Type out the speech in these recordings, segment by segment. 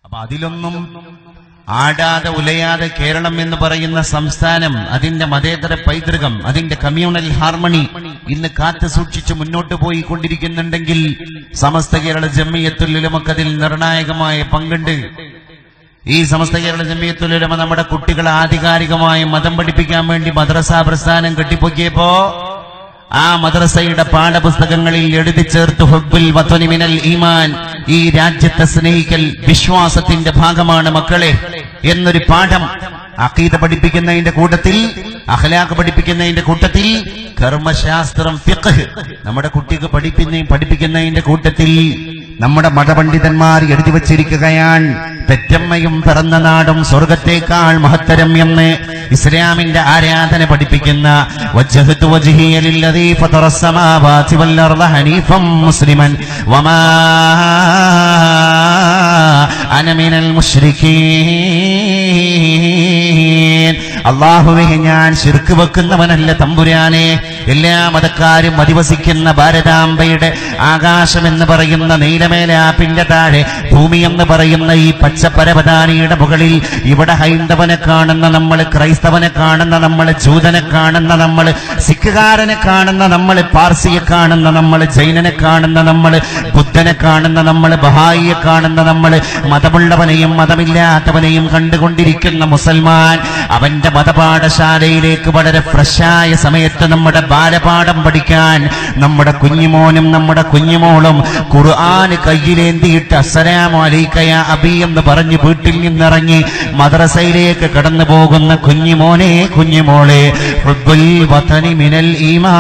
അപ്പൊ അതിലൊന്നും ആടാതെ ഉലയാതെ കേരളം എന്ന് പറയുന്ന സംസ്ഥാനം അതിന്റെ മതേതര പൈതൃകം അതിന്റെ കമ്മ്യൂണൽ ഹാർമണി ഇന്ന് കാത്തു സൂക്ഷിച്ച് മുന്നോട്ട് പോയി കൊണ്ടിരിക്കുന്നുണ്ടെങ്കിൽ സമസ്ത കേരള ജമ്മിയത്തുല്ലുമൊക്കെ അതിൽ നിർണായകമായ പങ്കുണ്ട് ഈ സമസ്ത കേരള ജമ്മിയത്തുലുലമ നമ്മുടെ കുട്ടികളെ ആധികാരികമായി മതം പഠിപ്പിക്കാൻ വേണ്ടി മദ്രസ പ്രസ്ഥാനം കെട്ടിപ്പൊക്കിയപ്പോ ആ മദ്രസയുടെ പാഠപുസ്തകങ്ങളിൽ എഴുതി ചേർത്ത് ഹുബുൽ വത്വനി മിനൽ ഈമാൻ ഈ രാജ്യത്തെ സ്നേഹിക്കൽ വിശ്വാസത്തിന്റെ ഭാഗമാണ് മക്കളെ എന്നൊരു പാഠം അക്കീത പഠിപ്പിക്കുന്നതിന്റെ കൂട്ടത്തിൽ അഖലാഖ് പഠിപ്പിക്കുന്നതിന്റെ കൂട്ടത്തിൽ കർമ്മശാസ്ത്രം ഫിഖ് നമ്മുടെ കുട്ടിക്ക് പഠിപ്പിക്കുന്ന പഠിപ്പിക്കുന്നതിന്റെ കൂട്ടത്തിൽ നമ്മുടെ മതപണ്ഡിതന്മാർ എഴുതി വച്ചിരിക്കുകയാണ് പെറ്റമ്മയും പിറന്ന നാടും സ്വർഗത്തേക്കാൾ മഹത്തരം എന്ന് ഇസ്ലാമിന്റെ ആരാധന പഠിപ്പിക്കുന്ന വജ്ജഹത്തു വജ്ഹിയ ലില്ലദീ ഫതറ السماوات والأرض حنيفا مسلما وما أنا من المشركين അള്ളാഹുവെ ഞാൻ ശിർക്ക് വെക്കുന്നവനല്ല തമ്പുരാനെ എല്ലാ മതക്കാരും അധിവസിക്കുന്ന ഭാരതാംബയുടെ ആകാശം എന്ന് പറയുന്ന നീലമേലാപ്പിന്റെ താഴെ ഭൂമി എന്ന് പറയുന്ന ഈ പച്ചപ്പരപതാനിയുടെ മുകളിൽ ഇവിടെ ഹൈന്ദവനെ കാണുന്ന നമ്മൾ ക്രൈസ്തവനെ കാണുന്ന നമ്മൾ ജൂതനെ കാണുന്ന നമ്മൾ സിഖുകാരനെ കാണുന്ന നമ്മൾ പാർസിയെ കാണുന്ന നമ്മൾ ജൈനനെ കാണുന്ന നമ്മൾ ബുദ്ധനെ കാണുന്ന നമ്മൾ ബഹായിയെ കാണുന്ന നമ്മൾ മതമുള്ളവനെയും മതമില്ലാത്തവനെയും കണ്ടുകൊണ്ടിരിക്കുന്ന മുസൽമാൻ അവന്റെ മതപാഠശാലയിലേക്ക് വളരെ ഫ്രഷായ സമയത്ത് നമ്മുടെ ബാലപാഠം പഠിക്കാൻ നമ്മുടെ കുഞ്ഞുമോനും നമ്മുടെ കുഞ്ഞുമോളും ഖുർആൻ കയ്യിലേന്തിയിട്ട് അസ്സലാമു അലൈക്കയ അബി എന്ന് പറഞ്ഞ് വീട്ടിൽ നിന്നിറങ്ങി മദ്രസയിലേക്ക് കടന്നു പോകുന്ന കുഞ്ഞുമോനെ കുഞ്ഞുമോളെ ഹുബ്ബുൽ വതനി മിനൽ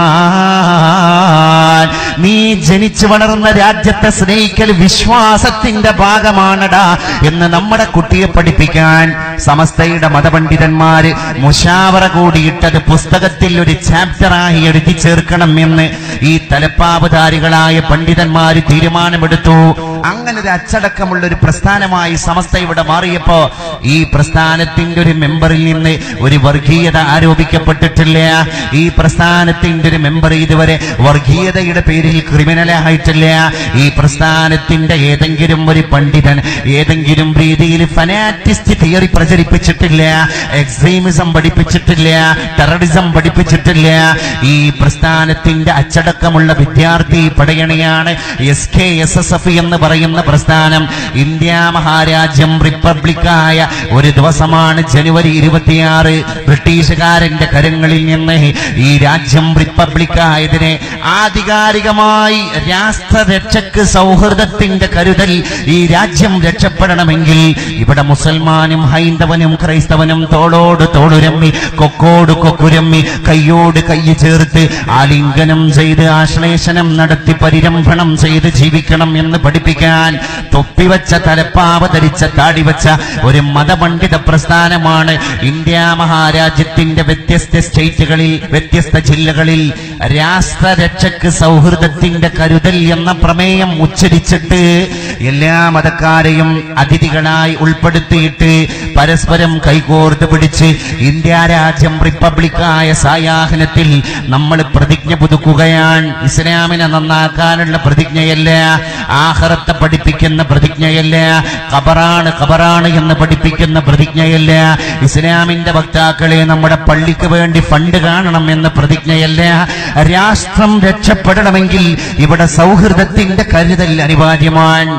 ഈമാൻ നീ ജനിച്ചു വളർന്ന രാജ്യത്തെ സ്നേഹിക്കൽ വിശ്വാസത്തിന്റെ ഭാഗമാണടാ എന്ന് നമ്മുടെ കുട്ടിയെ പഠിപ്പിക്കാൻ സമസ്തയുടെ മതപണ്ഡിതന്മാര് മുഷാവറ കൂടിയിട്ടത് പുസ്തകത്തിൽ ഒരു ചാപ്റ്ററായി എഴുതി ചേർക്കണം എന്ന് ഈ തലപ്പാവുധാരികളായ പണ്ഡിതന്മാര് തീരുമാനമെടുത്തു അങ്ങനെ ഒരു അച്ചടക്കമുള്ള ഒരു പ്രസ്ഥാനമായി സമസ്ത ഇവിടെ മാറിയപ്പോ ഈ പ്രസ്ഥാനത്തിന്റെ ഒരു മെമ്പറിൽ നിന്ന് ഒരു വർഗീയത ആരോപിക്കപ്പെട്ടിട്ടില്ല ഈ പ്രസ്ഥാനത്തിന്റെ ഒരു മെമ്പർ ഇതുവരെ വർഗീയതയുടെ പേരിൽ ക്രിമിനലായിട്ടില്ല ഈ പ്രസ്ഥാനത്തിന്റെ ഏതെങ്കിലും ഒരു പണ്ഡിതൻ ഏതെങ്കിലും രീതിയിൽ ഫനാറ്റിസ്റ്റ് തിയറി പ്രചരിപ്പിച്ചിട്ടില്ല എക്സ്ട്രീമിസം പഠിപ്പിച്ചിട്ടില്ല ടെററിസം പഠിപ്പിച്ചിട്ടില്ല ഈ പ്രസ്ഥാനത്തിന്റെ അച്ചടക്കമുള്ള വിദ്യാർത്ഥി പടയണിയാണ് S K S S F എന്ന് പറയുന്ന പ്രസ്ഥാനം ഇന്ത്യ മഹാരാജ്യം റിപ്പബ്ലിക്കായ ഒരു ദിവസമാണ് ജനുവരി ഇരുപത്തിയാറ് ബ്രിട്ടീഷുകാരന്റെ കരങ്ങളിൽ നിന്ന് ഈ രാജ്യം റിപ്പബ്ലിക്കായതിനെ ആധികാരികമായി രാഷ്ട്രരക്ഷക്ക് സൗഹൃദത്തിന്റെ കരുതൽ ഈ രാജ്യം രക്ഷപ്പെടണമെങ്കിൽ ഇവിടെ മുസൽമാനും ഹൈന്ദവനും ക്രൈസ്തവനും തോളോട് തോളുരമ്മി കൊക്കോട് കൊക്കുരമ്മി കയ്യോട് കൈ ചേർത്ത് ആലിംഗനം ചെയ്ത് ആശ്ലേഷണം നടത്തി പരിരംഭണം ചെയ്ത് ജീവിക്കണം എന്ന് പഠിപ്പിക്കാൻ തൊപ്പിവച്ച തലപ്പാവ ധരിച്ച താടി വച്ച ഒരു മതപണ്ഡിത പ്രസ്ഥാനമാണ് ഇന്ത്യ മഹാരാജ്യത്തിന്റെ വ്യത്യസ്ത സ്റ്റേറ്റുകളിൽ വ്യത്യസ്ത ജില്ലകളിൽ രാഷ്ട്രരക്ഷക്ക് സൗഹൃദത്തിന്റെ കരുതൽ എന്ന പ്രമേയം ഉച്ചരിച്ചിട്ട് എല്ലാ മതക്കാരെയും അതിഥികളായി ഉൾപ്പെടുത്തിയിട്ട് പരസ്പരം കൈകോർത്ത് പിടിച്ച് ഇന്ത്യ രാജ്യം റിപ്പബ്ലിക്കായ സായാഹനത്തിൽ നമ്മൾ പ്രതിജ്ഞ പുതുക്കുകയാണ് ഇസ്ലാമിനെ നന്നാക്കാനുള്ള പ്രതിജ്ഞയല്ല ആഹറത്തെ പഠിപ്പിക്കുന്ന പ്രതിജ്ഞയല്ല ഖബറാണ് ഖബറാണ് എന്ന് പഠിപ്പിക്കുന്ന പ്രതിജ്ഞയല്ല ഇസ്ലാമിന്റെ വക്താക്കളെ നമ്മുടെ പള്ളിക്ക് വേണ്ടി ഫണ്ട് കാണണം എന്ന പ്രതിജ്ഞയല്ല രാഷ്ട്രം രക്ഷപ്പെടണമെങ്കിൽ ഇവിടെ സൗഹൃദത്തിന്റെ കരുതൽ അനിവാര്യമാണ്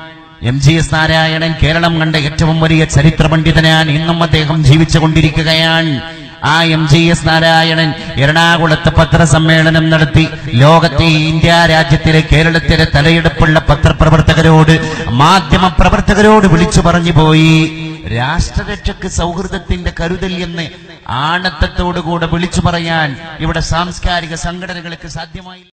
M G S Narayanan Keralam കണ്ട ഏറ്റവും വലിയ ചരിത്ര പണ്ഡിതനാണ് ഇന്നും അദ്ദേഹം ജീവിച്ചുകൊണ്ടിരിക്കുകയാണ് ആ എം ജി എസ് നാരായണൻ എറണാകുളത്ത് പത്രസമ്മേളനം നടത്തി ലോകത്തെ ഇന്ത്യ രാജ്യത്തിലെ കേരളത്തിലെ തലയെടുപ്പുള്ള പത്രപ്രവർത്തകരോട് മാധ്യമ പ്രവർത്തകരോട് വിളിച്ചു പറഞ്ഞു പോയി രാഷ്ട്രരക്ഷക്ക് സൗഹൃദത്തിന്റെ കരുതൽ എന്ന് ആണത്തത്തോടുകൂടെ വിളിച്ചു പറയാൻ ഇവിടെ സാംസ്കാരിക സംഘടനകൾക്ക് സാധ്യമായി